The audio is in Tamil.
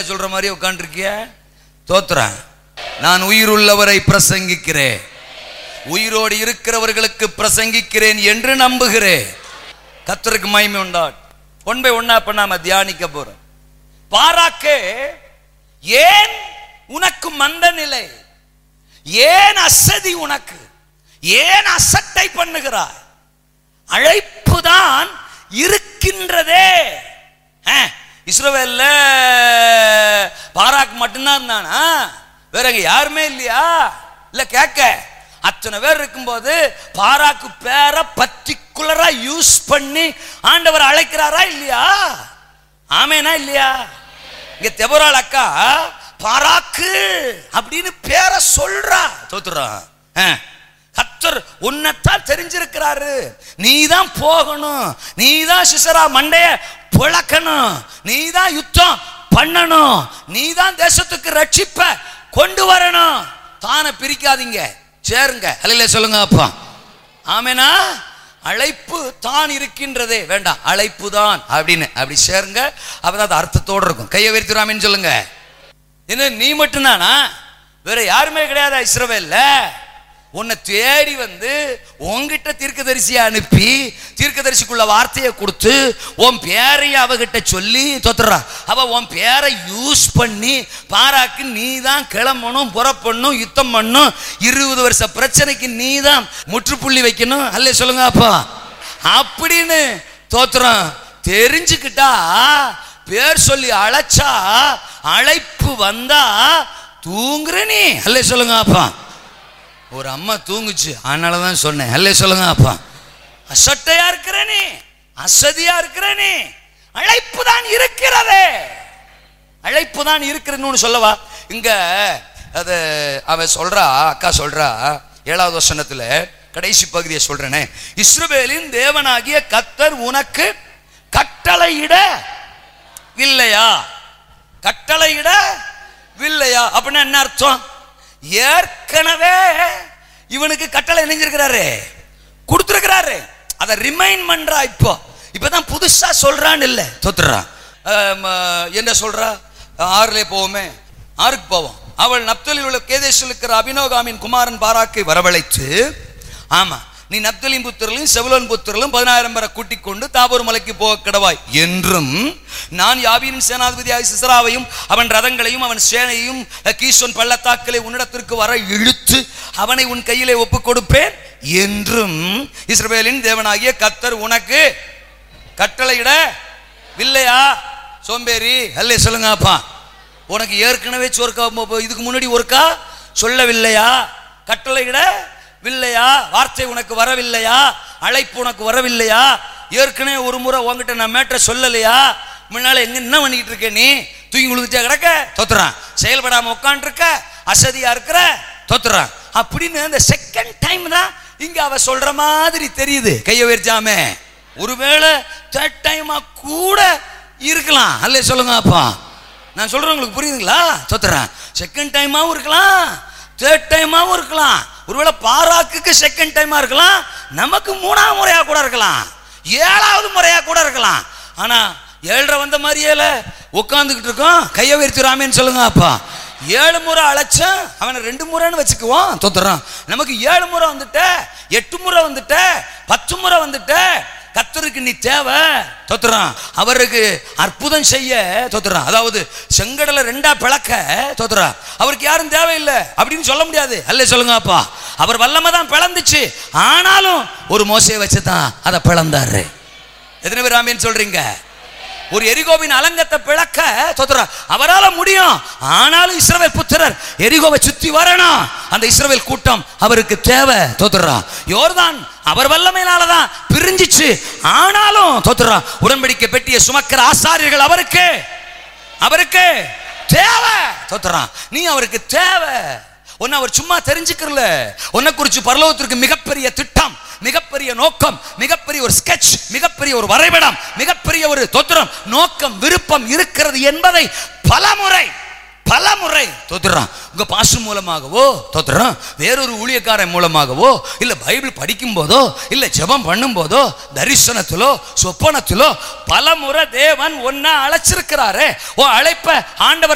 விளையாட்டு சொல்ற மாதிரி உட்காந்துருக்கிய தோத்துறேன் நான் உயிர் உள்ளவரை பிரசங்கிக்கிறேன் உயிரோடு இருக்கிறவர்களுக்கு பிரசங்கிக்கிறேன் என்று நம்புகிறேன் கத்தருக்கு மகிமை உண்டாட் ஒன் பை ஒன்னா இப்ப நாம தியானிக்க போறோம் பாராக்கே ஏன் உனக்கு மந்த நிலை ஏன் அசதி உனக்கு ஏன் அசட்டை பண்ணுகிறாய் அழைப்பு தான் இருக்கின்றதே அஹ், இஸ்ரவேல்ல பாராக் மட்டும்தான் இருந்தானா வேற அங்க யாருமே இல்லையா இல்ல கேட்க அத்தனை பேர் இருக்கும்போது பாராக்கு பேரை பர்டிகுலரா யூஸ் பண்ணி ஆண்டவர் அழைக்கிறாரா இல்லையா ஆமேனா இல்லையா இங்க தெபரால் அக்கா பாராக்கு அப்படின்னு பேரை சொல்றா தோத்துறான் அஹ். கத்தர் உன்னைத்தான் தெரிஞ்சிருக்கிறாரு நீ தான் போகணும் நீ தான் சிசரா மண்டைய புழக்கணும் நீ தான் யுத்தம் பண்ணணும் நீ தான் தேசத்துக்கு ரட்சிப்ப கொண்டு வரணும் தானை பிரிக்காதீங்க சேருங்க அல்ல சொல்லுங்க அப்பா ஆமேனா அழைப்பு தான் இருக்கின்றதே வேண்டாம் அழைப்பு தான் அப்படின்னு அப்படி சேருங்க அப்பதான் அது அர்த்தத்தோடு இருக்கும் கையை விரித்துறாமின்னு சொல்லுங்க என்ன நீ மட்டும்தானா வேற யாருமே கிடையாதா இஸ்ரவேல்ல உன்னை தேடி வந்து உன்கிட்ட தீர்க்கதரிசியை அனுப்பி தீர்க்கதரிசிக்குள்ள வார்த்தையை கொடுத்து உன் பேரையும் அவகிட்ட சொல்லி தொத்துறா அவ உன் பேரை யூஸ் பண்ணி பாராக்கு நீ தான் கிளம்பணும் புறப்படணும் யுத்தம் பண்ணும் இருபது வருஷ பிரச்சனைக்கு நீ தான் முற்றுப்புள்ளி வைக்கணும் அல்ல சொல்லுங்க அப்பா அப்படின்னு தோத்துறோம் தெரிஞ்சுக்கிட்டா பேர் சொல்லி அழைச்சா அழைப்பு வந்தா தூங்குற நீ அல்ல சொல்லுங்க அப்பா ஒரு அம்மா தூங்குச்சு அதனால தான் சொன்னேன் அல்ல சொல்லுங்க அப்பா அசட்டையா இருக்கிற நீ அசதியா இருக்கிற நீ அழைப்பு தான் இருக்கிறதே அழைப்பு தான் இருக்கிறன்னு சொல்லவா இங்க அது அவ சொல்றா அக்கா சொல்றா ஏழாவது வசனத்துல கடைசி பகுதியை சொல்றேனே இஸ்ரவேலின் தேவனாகிய கத்தர் உனக்கு கட்டளையிட வில்லையா கட்டளையிட வில்லையா அப்படின்னா என்ன அர்த்தம் ஏற்கனவே இவனுக்கு கட்டளை இணைஞ்சிருக்கிறாரு கொடுத்துருக்கிறாரு அதை ரிமைண்ட் பண்றா இப்போ இப்பதான் புதுசா சொல்றான்னு இல்லை தொத்துறான் என்ன சொல்றா ஆறுல போவோமே ஆறுக்கு போவோம் அவள் நப்தலில் உள்ள கேதேஷில் இருக்கிற அபினோகாமின் குமாரன் பாராக்கை வரவழைத்து ஆமா நீ நப்தலின் புத்திரலும் செவலோன் புத்திரலும் பதினாயிரம் பேரை கூட்டிக் கொண்டு தாபூர் மலைக்கு போக கிடவாய் என்றும் நான் யாபீரின் சேனாதிபதியாய் சிசராவையும் அவன் ரதங்களையும் அவன் சேனையும் கீசோன் பள்ளத்தாக்களை உன்னிடத்திற்கு வர இழுத்து அவனை உன் கையிலே ஒப்புக் கொடுப்பேன் என்றும் இஸ்ரவேலின் தேவனாகிய கத்தர் உனக்கு கட்டளையிட வில்லையா சோம்பேறி அல்லே சொல்லுங்க அப்பா உனக்கு ஏற்கனவே சொர்க்கா இதுக்கு முன்னாடி ஒருக்கா சொல்லவில்லையா கட்டளையிட வில்லையா வார்த்தை உனக்கு வரவில்லையா அழைப்பு உனக்கு வரவில்லையா ஏற்கனவே ஒரு முறை உங்ககிட்ட நான் மேட்ட சொல்லலையா முன்னால எங்க என்ன பண்ணிக்கிட்டு இருக்க நீ தூங்கி விழுந்துட்டே கிடக்க தொத்துறான் செயல்படாம உட்காந்துருக்க அசதியா இருக்கிற தொத்துறான் அப்படின்னு அந்த செகண்ட் டைம் தான் இங்க அவ சொல்ற மாதிரி தெரியுது கையை உயர்த்தாமே ஒருவேளை தேர்ட் டைமா கூட இருக்கலாம் அல்ல சொல்லுங்க அப்பா நான் சொல்றேன் உங்களுக்கு புரியுதுங்களா தொத்துறேன் செகண்ட் டைமாவும் இருக்கலாம் தேர்ட் டைமாவும் இருக்கலாம் ஒருவேளை பாராக்குக்கு செகண்ட் டைமா இருக்கலாம் நமக்கு மூணாவது முறையா கூட இருக்கலாம் ஏழாவது முறையா கூட இருக்கலாம் ஆனா ஏழரை வந்த மாதிரியே உட்காந்துக்கிட்டு இருக்கோம் கையை உயர்த்திராமேன்னு சொல்லுங்க அப்பா ஏழு முறை அழைச்சேன் அவனை ரெண்டு முறைன்னு வச்சுக்குவோம் தொத்துறான் நமக்கு ஏழு முறை வந்துட்ட எட்டு முறை வந்துட்ட பத்து முறை வந்துட்ட கத்தருக்கு நீ தேவை தொத்துறான் அவருக்கு அற்புதம் செய்ய தொத்துறான் அதாவது செங்கடலை ரெண்டா பிளக்க தொத்துறான் அவருக்கு யாரும் தேவையில்லை அப்படின்னு சொல்ல முடியாது அல்ல சொல்லுங்க அப்பா அவர் வல்லமை தான் பிளந்துச்சு ஆனாலும் ஒரு மோசையை வச்சு தான் அதை பிளந்தாரு எத்தனை பேர் ஆமீன் சொல்றீங்க ஒரு எரிகோவின் அலங்கத்தை பிளக்க தொத்துறா அவரால் முடியும் ஆனாலும் இஸ்ரவேல் புத்திரர் எரிகோவை சுத்தி வரணும் அந்த இஸ்ரவேல் கூட்டம் அவருக்கு தேவை தோத்துறா யோர்தான் அவர் வல்லமையினால தான் பிரிஞ்சிச்சு ஆனாலும் தோத்துறா உடன்படிக்கை பெட்டியை சுமக்கிற ஆசாரியர்கள் அவருக்கு அவருக்கு தேவை தோத்துறான் நீ அவருக்கு தேவை உன்னை அவர் சும்மா தெரிஞ்சுக்கிறல உன்னை குறிச்சு பரலோகத்திற்கு மிகப்பெரிய திட்டம் மிகப்பெரிய நோக்கம் மிகப்பெரிய ஒரு ஸ்கெட்ச் மிகப்பெரிய ஒரு வரைபடம் மிகப்பெரிய ஒரு தொத்திரம் நோக்கம் விருப்பம் இருக்கிறது என்பதை பலமுறை பலமுறை தோத்துறான் உங்க பாசு மூலமாகவோ தோத்துறான் வேறொரு ஊழியக்காரன் மூலமாகவோ இல்ல பைபிள் படிக்கும் போதோ இல்ல ஜெபம் பண்ணும் போதோ தரிசனத்திலோ சொப்பனத்திலோ பலமுறை தேவன் ஒன்னா அழைச்சிருக்கிறாரே ஓ அழைப்ப ஆண்டவர்